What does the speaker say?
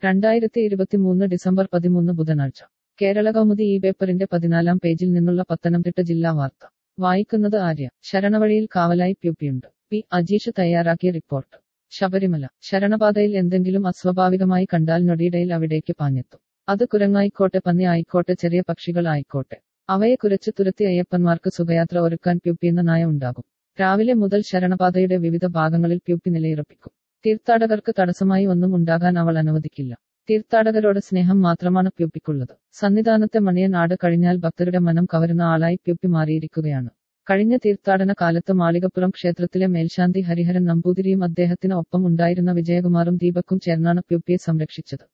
രണ്ടായിരത്തി ഇരുപത്തിമൂന്ന് ഡിസംബർ പതിമൂന്ന് ബുധനാഴ്ച കേരള കൗമുദി ഈ പേപ്പറിന്റെ പതിനാലാം പേജിൽ നിന്നുള്ള പത്തനംതിട്ട ജില്ലാ വാർത്ത വായിക്കുന്നത് ആര്യ ശരണവഴിയിൽ കാവലായി പ്യൂപ്പിയുണ്ട് പി അജീഷ് തയ്യാറാക്കിയ റിപ്പോർട്ട് ശബരിമല ശരണപാതയിൽ എന്തെങ്കിലും അസ്വാഭാവികമായി കണ്ടാൽ നൊടിയിടയിൽ അവിടേക്ക് പാഞ്ഞെത്തും അത് കുരങ്ങായിക്കോട്ടെ പന്നി ആയിക്കോട്ടെ ചെറിയ പക്ഷികൾ ആയിക്കോട്ടെ അവയെ കുരച്ചു തുരത്തി അയ്യപ്പന്മാർക്ക് സുഖയാത്ര ഒരുക്കാൻ പ്യൂപ്പിയെന്ന നായ ഉണ്ടാകും രാവിലെ മുതൽ ശരണപാതയുടെ വിവിധ ഭാഗങ്ങളിൽ പ്യൂപ്പി നിലയുറപ്പിക്കും തീർത്ഥാടകർക്ക് തടസ്സമായി ഒന്നും ഉണ്ടാകാൻ അവൾ അനുവദിക്കില്ല തീർത്ഥാടകരോട് സ്നേഹം മാത്രമാണ് പ്യൂപ്പിക്കുള്ളത് സന്നിധാനത്തെ മണിയനാട് കഴിഞ്ഞാൽ ഭക്തരുടെ മനം കവരുന്ന ആളായി പ്യൂപ്പി മാറിയിരിക്കുകയാണ് കഴിഞ്ഞ തീർത്ഥാടന കാലത്ത് മാളികപ്പുറം ക്ഷേത്രത്തിലെ മേൽശാന്തി ഹരിഹരൻ നമ്പൂതിരിയും അദ്ദേഹത്തിന് ഒപ്പം ഉണ്ടായിരുന്ന വിജയകുമാറും ദീപക്കും ചേർന്നാണ് പ്യൂപ്പിയെ സംരക്ഷിച്ചത്